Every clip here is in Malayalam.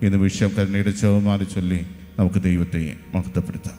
ഈ നിമിഷം കരുണയുടെ ചെവമാല ചൊല്ലി നമുക്ക് ദൈവത്തെ മഹത്വപ്പെടുത്താം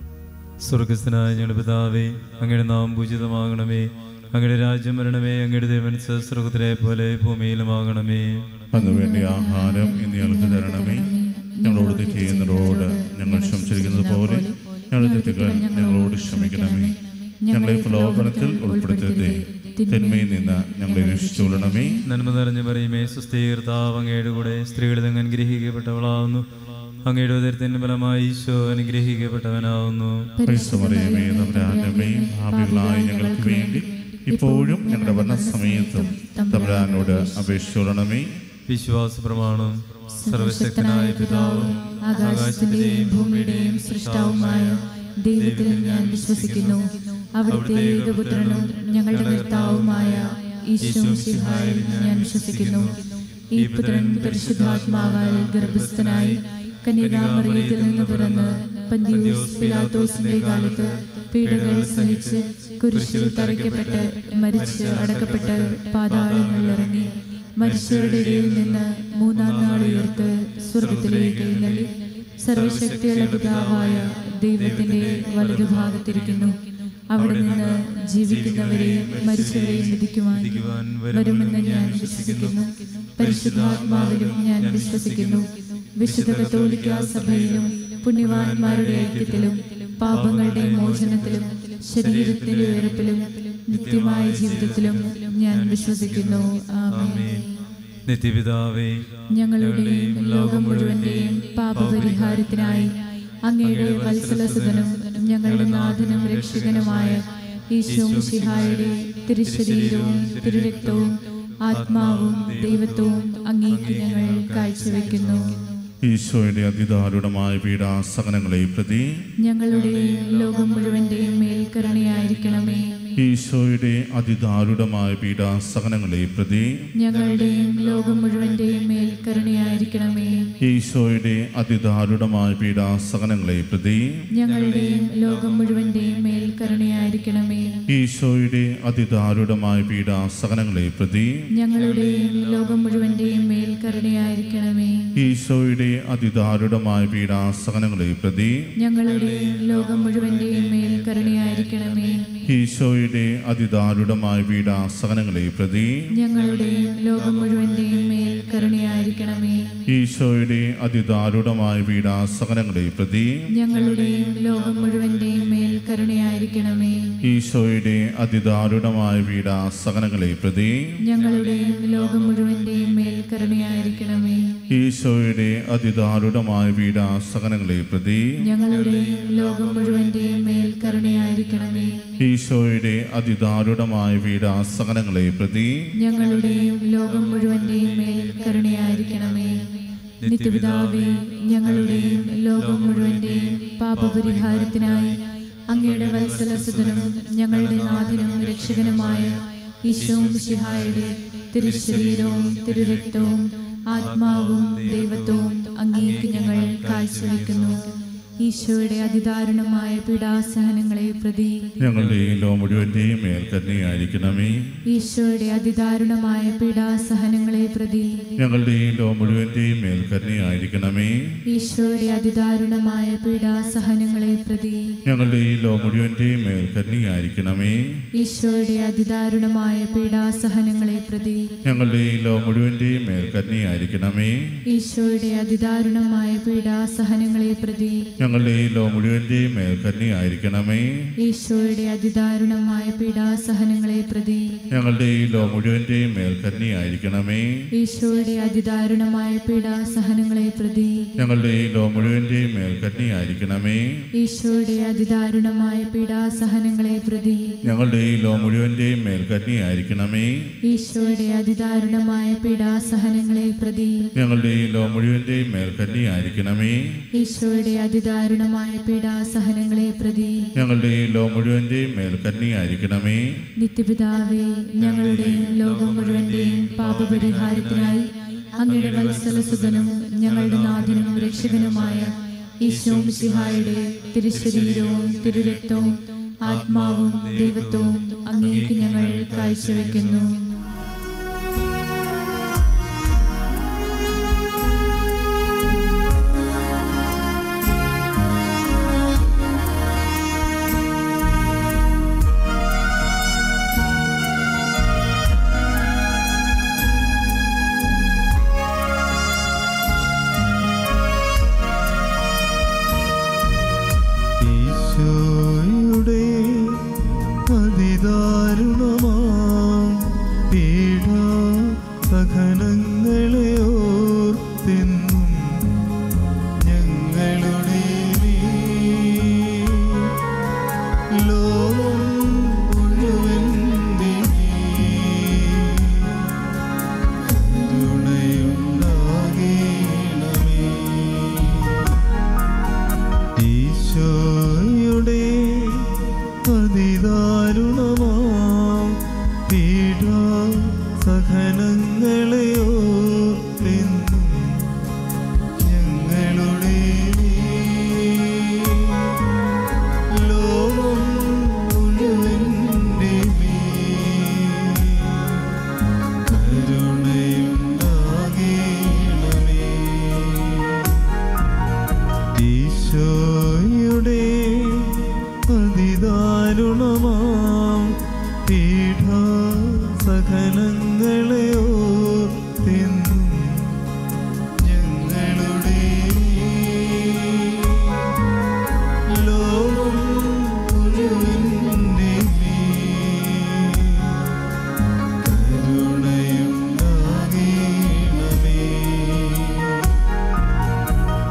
സ്വർഗസ്ഥനായ ഞങ്ങളുടെ പിതാവേ അങ്ങയുടെ നാം പൂജിതമാകണമേ അങ്ങയുടെ രാജ്യം വരണമേ അങ്ങയുടെ ദേവൻസ് സ്വർഗത്തിലെ പോലെ ഭൂമിയിലുമാകണമേ അന്ന് വേണ്ടി ആഹാരം ഇന്ന് ഞങ്ങൾക്ക് തരണമേ ഞങ്ങളോട് തെറ്റ് ചെയ്യുന്നവരോട് ഞങ്ങൾ ക്ഷമിച്ചിരിക്കുന്നത് പോലെ ഞങ്ങളുടെ തെറ്റുകൾ ഞങ്ങളോട് ക്ഷമിക്കണമേ ഞങ്ങളെ പ്രലോഭനത്തിൽ ഉൾപ്പെടുത്തരുതേ തിന്മയിൽ നിന്ന് ഞങ്ങളെ രക്ഷിച്ചുകൊള്ളണമേ നന്മ നിറഞ്ഞു പറയുമേ സുസ്ഥീർത്താവ് അങ്ങയുടെ കൂടെ സ്ത്രീകളിൽ അങ്ങ് അനുഗ്രഹിക്കപ്പെട്ടവളാവുന്നു അങ്ങയുടെ ഉദരത്തിന്റെ ഫലമായി ഈശോ അനുഗ്രഹിക്കപ്പെട്ടവനാവുന്നു പരിശ്രമറിയമേ നമ്മുടെ ആനമയും ഭാവികളായ ഞങ്ങൾക്ക് വേണ്ടി ഇപ്പോഴും ഞങ്ങളുടെ ഭരണസമയത്തും തമ്പുരാനോട് അപേക്ഷിച്ചുകൊള്ളണമേ വിശ്വാസ പ്രമാണം സർവശക്തനായ പിതാവും ആകാശത്തിന്റെയും ഭൂമിയുടെയും സൃഷ്ടാവുമായ ദൈവത്തിൽ ഞാൻ വിശ്വസിക്കുന്നു അവിടുത്തെ ഏകപുത്രനും ഞങ്ങളുടെ കർത്താവുമായ ഈശോ സിഹായിൽ ഞാൻ വിശ്വസിക്കുന്നു ഈ പുത്രൻ പരിശുദ്ധാത്മാവാൽ ഗർഭസ്ഥനായി കന്യകാമറിയത്തിൽ നിന്ന് പിറന്ന് പന്തിയൂസ് പിലാത്തോസിന്റെ കാലത്ത് പീഡകൾ സഹിച്ച് കുരിശിൽ തറയ്ക്കപ്പെട്ട് മരിച്ച് അടക്കപ്പെട്ട് പാതാളങ്ങളിൽ ഇറങ്ങി മനുഷ്യരുടെ ഇടയിൽ നിന്ന് മൂന്നാം നാൾ ഉയർത്ത് സ്വർഗത്തിലേക്ക് എഴുന്നള്ളി സർവശക്തിയുള്ള പിതാവായ ദൈവത്തിന്റെ വലതുഭാഗത്തിരിക്കുന്നു അവിടെ നിന്ന് ജീവിക്കുന്നവരെയും മരിച്ചവരെയും വിധിക്കുവാൻ വരുമെന്ന് ഞാൻ വിശ്വസിക്കുന്നു പരിശുദ്ധാത്മാവിലും ഞാൻ വിശ്വസിക്കുന്നു വിശുദ്ധ കത്തോലിക്ക സഭയിലും പുണ്യവാന്മാരുടെ ഐക്യത്തിലും പാപങ്ങളുടെ മോചനത്തിലും ശരീരത്തിന്റെ ഉയർപ്പിലും നിത്യമായ ജീവിതത്തിലും ഞാൻ വിശ്വസിക്കുന്നു ആമേൻ നിത്യപിതാവേ ഞങ്ങളുടെയും ലോകം മുഴുവന്റെയും പാപപരിഹാരത്തിനായി അങ്ങയുടെ വത്സലസുതനും ഞങ്ങളുടെ നാഥനും രക്ഷകനുമായ ഈശോ മിശിഹായുടെ തിരുശരീരവും തിരുരക്തവും ആത്മാവും ദൈവത്വവും അങ്ങേക്ക് ഞങ്ങൾ കാഴ്ചവെക്കുന്നു ഈശോയുടെ അതിദാരുണമായ പീഡാസകനങ്ങളെ പ്രതി ഞങ്ങളുടെയും ലോകം മുഴുവന്റെയും മേൽ കരുണയായിരിക്കണമേ ഈശോയുടെ അതിദാരുണമായ പീഡാസകനങ്ങളെ പ്രതി ഞങ്ങളുടെയും ലോകം മുഴുവന്റെയും മേൽ കരുണയായിരിക്കണമേ ഈശോയുടെ അതിദാരുണമായ പീഡാസകനങ്ങളെ പ്രതി ഞങ്ങളുടെയും ലോകം മുഴുവന്റെയും മേൽ കരുണയായിരിക്കണമേ ഈശോയുടെ അതിദാരുണമായ പീഡാസകനങ്ങളെ പ്രതി ഞങ്ങളുടെയും ലോകം മുഴുവന്റെയും മേൽ കരുണയായിരിക്കണമേ ഈശോയുടെ അതിദാരുണമായ പീഡാസകനങ്ങളെ പ്രതി ഞങ്ങളുടെയും ലോകം മുഴുവന്റെയും മേൽ കരുണയായിരിക്കണമേ ഈശോയുടെ അതിദാരുണമായ പീഡാസകനങ്ങളെ പ്രതി ഞങ്ങളുടെയും ലോകം മുഴുവന്റെയും മേൽ കരുണയായിരിക്കണമേ ഈശോയുടെ അതിദാരുണമായ പീഡാസകനങ്ങളെ പ്രതി ഞങ്ങളുടെയും ലോകം മുഴുവന്റെയും മേൽ കരുണയായിരിക്കണമേ ഈശോയുടെ അതിദാരുണമായ പീഡാസകനങ്ങളെ പ്രതി ഞങ്ങളുടെയും ലോകം മുഴുവന്റെയും മേൽ കരുണയായിരിക്കണമേ ഈശോയുടെ അതിദാരുണമായ പീഡാസകനങ്ങളെ പ്രതി ഞങ്ങളുടെയും ലോകം മുഴുവന്റെയും മേൽ കരുണയായിരിക്കണമേ ഈശോയുടെ അതിദാരുണമായ പീഡാസകനങ്ങളെ പ്രതി ഞങ്ങളുടെയും ലോകം മുഴുവന്റെയും മേൽ കരുണയായിരിക്കണമേ നിത്യപിതാവേ ഞങ്ങളുടെയും ലോകം മുഴുവന്റെയും പാപപരിഹാരത്തിനായി അങ്ങയുടെ വത്സലസുതനും ഞങ്ങളുടെ നാഥനും രക്ഷകനുമായ ഈശോ മിശിഹായുടെ തിരുശരീരവും തിരുരക്തവും ആത്മാവും ദൈവത്വവും അങ്ങേക്ക് ഞങ്ങൾ കാഴ്ചവെക്കുന്നു ഈശോയുടെ അതിദാരുണമായ പീഡാസഹനങ്ങളെ പ്രതി ഞങ്ങളുടെ ഈ ലോ മുഴുവന്റെയും മേൽ കരുണയായിരിക്കണമേ ഈശോയുടെ അതിദാരുണമായ പീഡാസഹനങ്ങളെ പ്രതി ഞങ്ങളുടെ ഈ ലോ മുഴുവന്റെയും മേൽ കരുണയായിരിക്കണമേ ഈശോയുടെ അതിദാരുണമായ പീഡാസഹനങ്ങളെ പ്രതി ഞങ്ങളുടെ ഈ ലോ മുഴുവന്റെയും മേൽ കരുണയായിരിക്കണമേ ഈശോയുടെ അതിദാരുണമായ പീഡാസഹനങ്ങളെ പ്രതി ഞങ്ങളുടെ ഈ ലോ മുഴുവന്റെയും മേൽ കരുണയായിരിക്കണമേ ഈശോയുടെ അതിദാരുണമായ പീഡാസഹനങ്ങളെ പ്രതി ഞങ്ങളുടെ ഈ ലോ മുഴുവന്റെയും മേൽ കരുണയായിരിക്കണമേ ഈശോയുടെ അതിദാരുണമായ പീഡാസഹനങ്ങളെ പ്രതി ഞങ്ങളുടെ ഈ ലോ മുഴുവന്റെയും മേൽ കരുണയായിരിക്കണമേ ഈശോയുടെ അതിദാരുണമായ പീഡാസഹനങ്ങളെ പ്രതി ഞങ്ങളുടെ ഈ ലോ മുഴുവന്റെയും മേൽ കരുണയായിരിക്കണമേ ഈശോയുടെ അതിദാരുണമായ പീഡാസഹനങ്ങളെ പ്രതി ഞങ്ങളുടെ ഈ ലോ മുഴുവന്റെയും മേൽ കരുണയായിരിക്കണമേ ഈശോയുടെ അതിദാരുണമായ പീഡാസഹനങ്ങളെ പ്രതി ഞങ്ങളുടെ ഈ ലോ മുഴുവന്റെയും മേൽ കരുണയായിരിക്കണമേ ഈശോയുടെ അതിദാരുണമായ പീഡാസഹനങ്ങളെ പ്രതി ഞങ്ങളുടെ ഈ ലോ മുഴുവന്റെയും മേൽ കരുണയായിരിക്കണമേ നിത്യപിതാവേ ഞങ്ങളുടെയും ലോകം മുഴുവന്റെയും പാപപരിഹാരത്തിനായി അങ്ങയുടെ വത്സലസുതനും ഞങ്ങളുടെ നാഥനും രക്ഷകനുമായ ഈശോ മിശിഹായുടെ തിരുശരീരവും തിരുരക്തവും ആത്മാവും ദൈവത്വവും അങ്ങേക്ക് ഞങ്ങൾ കാഴ്ചവെക്കുന്നു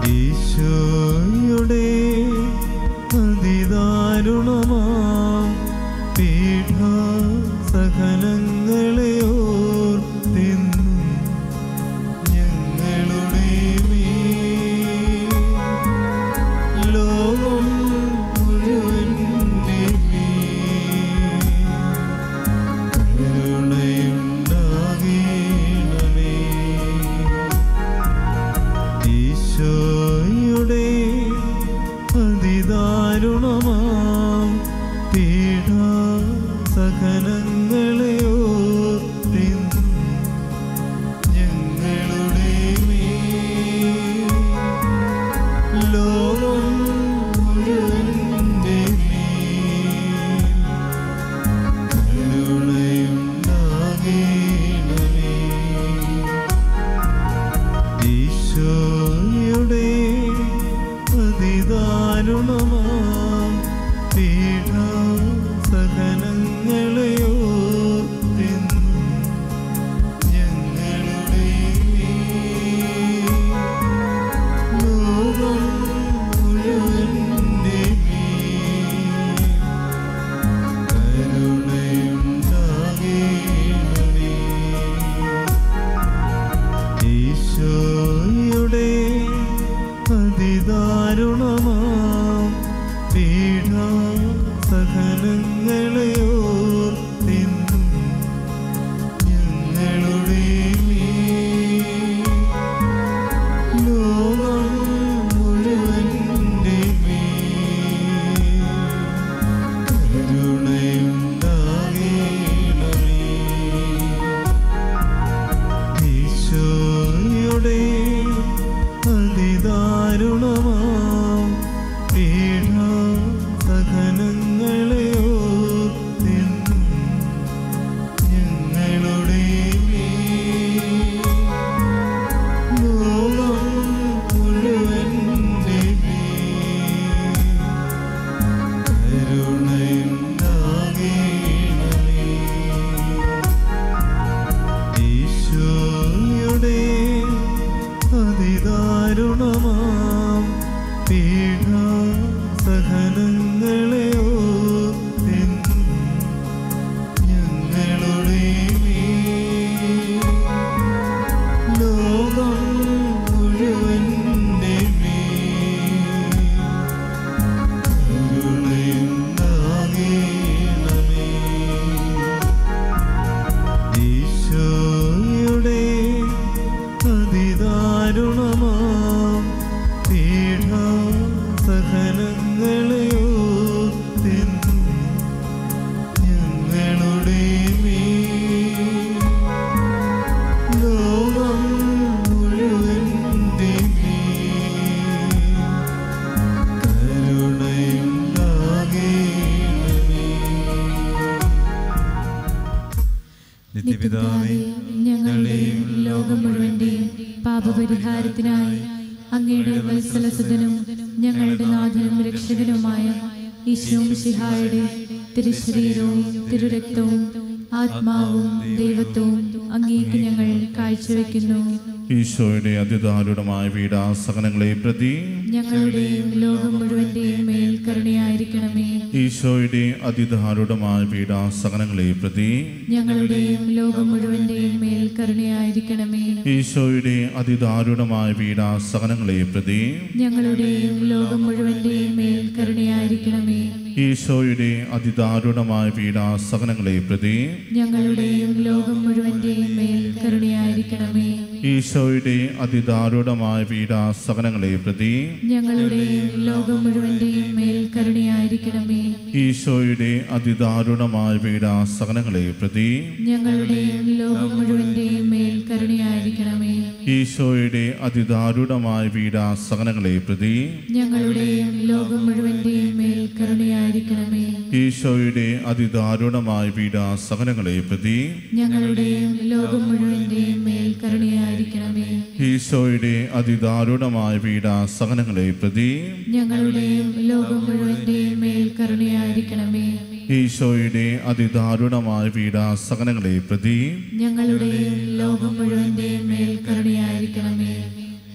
ഈശോയുടെ അതിദാരുണമാ പീഠാ സഹനങ്ങളെ ഓർത്തിന്നും ഞങ്ങളുടെ മേൽ ലോകം മുഴുവൻ്റെ മേൽ കരുണയുണ്ടാകണമേ ഈശോയുടെ അതിദാരുണമാം പീഠാ സഹനങ്ങളെ ഓർത്തിന്നും ഞങ്ങളുടെ മേൽ ലോകം മുഴുവൻ്റെ മേൽ കരുണയുണ്ടാകണമേ ഈശോയുടെ അതിദാരുണമാം പീഠാ സഹനങ്ങളെ ഓർത്തിന്നും ഞങ്ങളുടെ മേൽ ലോകം മുഴുവൻ്റെ മേൽ കരുണയുണ്ടാകണമേ ഈശോയുടെ അതിദാരുണമാം പീഠാ സഹനങ്ങളെ ഓർത്തിന്നും ഞങ്ങളുടെ മേൽ ലോകം മുഴുവൻ്റെ മേൽ കരുണയുണ്ടാകണമേ ഈശോയുടെ അതിദാരുണമാം പീഠാ സഹനങ്ങളെ ഓർത്തിന്നും ഞങ്ങളുടെ മേൽ ലോകം മുഴുവൻ്റെ മേൽ കരുണയുണ്ടാകണമേ ഈശോയുടെ അതിദാരുണമാം പീഠാ സഹനങ്ങളെ ഓർത്തിന്നും ഞങ്ങളുടെ മേൽ ലോകം മുഴുവൻ്റെ മേൽ കരുണയുണ്ടാകണമേ ഈശോയുടെ അതിദാരുണമാം പീഠാ സഹനങ്ങളെ ഓർത്തിന്നും ഞങ്ങളുടെ മേൽ ലോകം മുഴുവൻ്റെ മേൽ കരുണയുണ്ടാകണമേ നിത്യപിതാവേ ഞങ്ങളുടെയും ലോകം മുഴുവന്റെയും പാപപരിഹാരത്തിനായി അങ്ങയുടെ വത്സലസുതനും ഞങ്ങളുടെ നാഥനും രക്ഷകനുമായ ഈശോ സിഹായുടെ തിരുശരീരവും തിരുരക്തവും ആത്മാവും ദൈവത്വവും അങ്ങേക്ക് ഞങ്ങൾ കാഴ്ചവെക്കുന്നു ഈശോയുടെ അതിദാരുണമായ പീഡാസകനങ്ങളെ പ്രതി ഞങ്ങളുടെയും ലോകം മുഴുവന്റെയും മേൽ കരുണയായിരിക്കണമേ ഈശോയുടെ അതിദാരുണമായ പീഡാസകനങ്ങളെ പ്രതി ഞങ്ങളുടെയും ലോകം മുഴുവന്റെയും മേൽ കരുണയായിരിക്കണമേ ഈശോയുടെ അതിദാരുണമായ പീഡാസകനങ്ങളെ പ്രതി ഞങ്ങളുടെയും ലോകം മുഴുവന്റെയും മേൽ കരുണയായിരിക്കണമേ ഈശോയുടെ അതിദാരുണമായ പീഡാസകനങ്ങളെ പ്രതി ഞങ്ങളുടെയും ലോകം മുഴുവന്റെയും മേൽ കരുണയായിരിക്കണമേ ഈശോയുടെ അതിദാരുണമായ പീഡാസകനങ്ങളെ പ്രതി ഞങ്ങളുടെയും ലോകം മുഴുവന്റെയും മേൽ കരുണയായിരിക്കണമേ ഈശോയുടെ അതിദാരുണമായ പീഡാസകനങ്ങളെ പ്രതി ഞങ്ങളുടെയും ലോകം മുഴുവന്റെയും മേൽ കരുണയായിരിക്കണമേ ഈശോയുടെ അതിദാരുണമായ പീഡാസകനങ്ങളെ പ്രതി ഞങ്ങളുടെയും ലോകം മുഴുവന്റെയും മേൽ കരുണയായിരിക്കണമേ ഈശോയുടെ അതിദാരുണമായ പീഡാസകനങ്ങളെ പ്രതി ഞങ്ങളുടെയും ലോകം മുഴുവന്റെയും മേൽ കരുണയായിരിക്കണമേ ഈശോയുടെ അതിദാരുണമായ പീഡാസകനങ്ങളെ പ്രതി ഞങ്ങളുടെയും ലോകം മുഴുവന്റെയും മേൽ കരുണയായിരിക്കണമേ ഈശോയുടെ അതിദാരുണമായ പീഡാസകനങ്ങളെ പ്രതി ഞങ്ങളുടെയും ലോകം മുഴുവന്റെയും മേൽ കരുണയായിരിക്കണമേ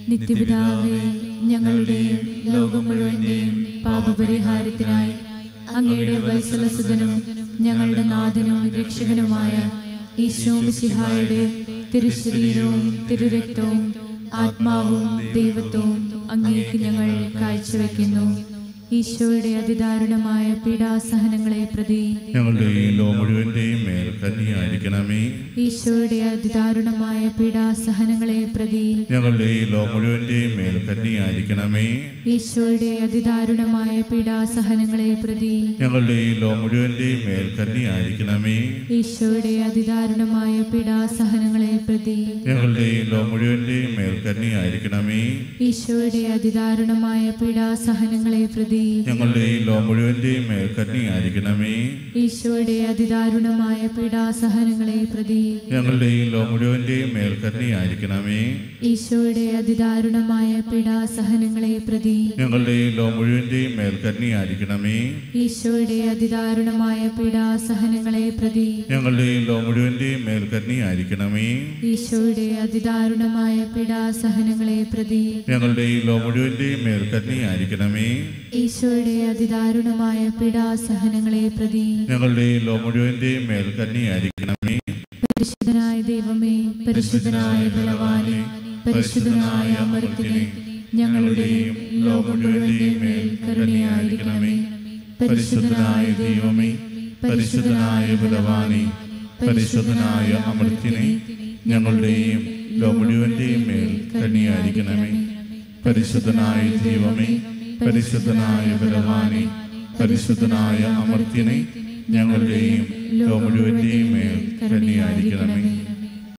നിത്യപിതാവേ ഞങ്ങളുടെയും ലോകം മുഴുവന്റെയും പാപപരിഹാരത്തിനായി അങ്ങയുടെ വത്സലസുതനും ഞങ്ങളുടെ നാഥനും രക്ഷകനുമായ ഈശോ മിശിഹായുടെ തിരുശരീരവും തിരുരക്തവും ആത്മാവും ദൈവത്വവും അങ്ങേക്ക് ഞങ്ങൾ കാഴ്ചവെക്കുന്നു ഈശോയുടെ അതിദാരുണമായ പീഡാസഹനങ്ങളെ പ്രതി ഞങ്ങളുടെ ഈ ലോ മുഴുവന്റെയും മേൽ കന്യായിരിക്കണമേ ഈശോയുടെ അതിദാരുണമായ പീഡാസഹനങ്ങളെ പ്രതി ഞങ്ങളുടെ ഈ ലോ മുഴുവന്റെയും മേൽ കന്യായിരിക്കണമേ ഈശോയുടെ അതിദാരുണമായ പീഡാസഹനങ്ങളെ പ്രതി ഞങ്ങളുടെ ഈ ലോ മുഴുവന്റെയും മേൽ കന്യായിരിക്കണമേ ഈശോയുടെ അതിദാരുണമായ പീഡാസഹനങ്ങളെ പ്രതി ഞങ്ങളുടെ ഈ ലോ മുഴുവന്റെയും മേൽ കന്യായിരിക്കണമേ ഈശോയുടെ അതിദാരുണമായ പീഡാസഹനങ്ങളെ പ്രതി ഞങ്ങളുടെ ഈ ലോ മുഴുവന്റെയും മേൽ കന്യായിരിക്കണമേ ഈശോയുടെ അതിദാരുണമായ പീഡാസഹനങ്ങളെ പ്രതി ഞങ്ങളുടെ ഈ ലോ മുഴുവന്റെയും മേൽ കന്യായിരിക്കണമേ ഈശോയുടെ അതിദാരുണമായ പീഡാസഹനങ്ങളെ പ്രതി ഞങ്ങളുടെ ഈ ലോ മുഴുവന്റെയും മേൽ കന്യായിരിക്കണമേ ഈശോയുടെ അതിദാരുണമായ പീഡാസഹനങ്ങളെ പ്രതി ഞങ്ങളുടെ ഈ ലോ മുഴുവന്റെയും മേൽ കന്യായിരിക്കണമേ ഈശോയുടെ അതിദാരുണമായ പീഡാസഹനങ്ങളെ പ്രതി ഞങ്ങളുടെ ഈ ലോ മുഴുവന്റെയും മേൽ കന്യായിരിക്കണമേ ഈശോയുടെ അതിദാരുണമായ പീഡാസഹനങ്ങളെ പ്രതി ഞങ്ങളുടെ ഈ ലോ മുഴുവന്റെയും മേൽ കന്യായിരിക്കണമേ പരിശുദ്ധനായ ദൈവമേ പരിശുദ്ധനായ ബലവാനെ പരിശുദ്ധനായ അമൃത്തിനെ ഞങ്ങളുടെയും ലോകം മുഴുവന്റെയും മേൽ കരുണയായിരിക്കണമേ പരിശുദ്ധനായ ദൈവമേ പരിശുദ്ധനായ ബലവാനെ പരിശുദ്ധനായ അമൃത്തിനെ ഞങ്ങളുടെയും ലോ മുഴുവന്റെയും മേൽ കന്യായിരിക്കണമേ പരിശുദ്ധനായ ദൈവമേ പരിശുദ്ധനായ ബലവാനെ പരിശുദ്ധനായ അമർത്തിനെ ഞങ്ങളുടെയും ലോ മുഴുവന്റെയും മേൽ കന്യായിരിക്കണമേ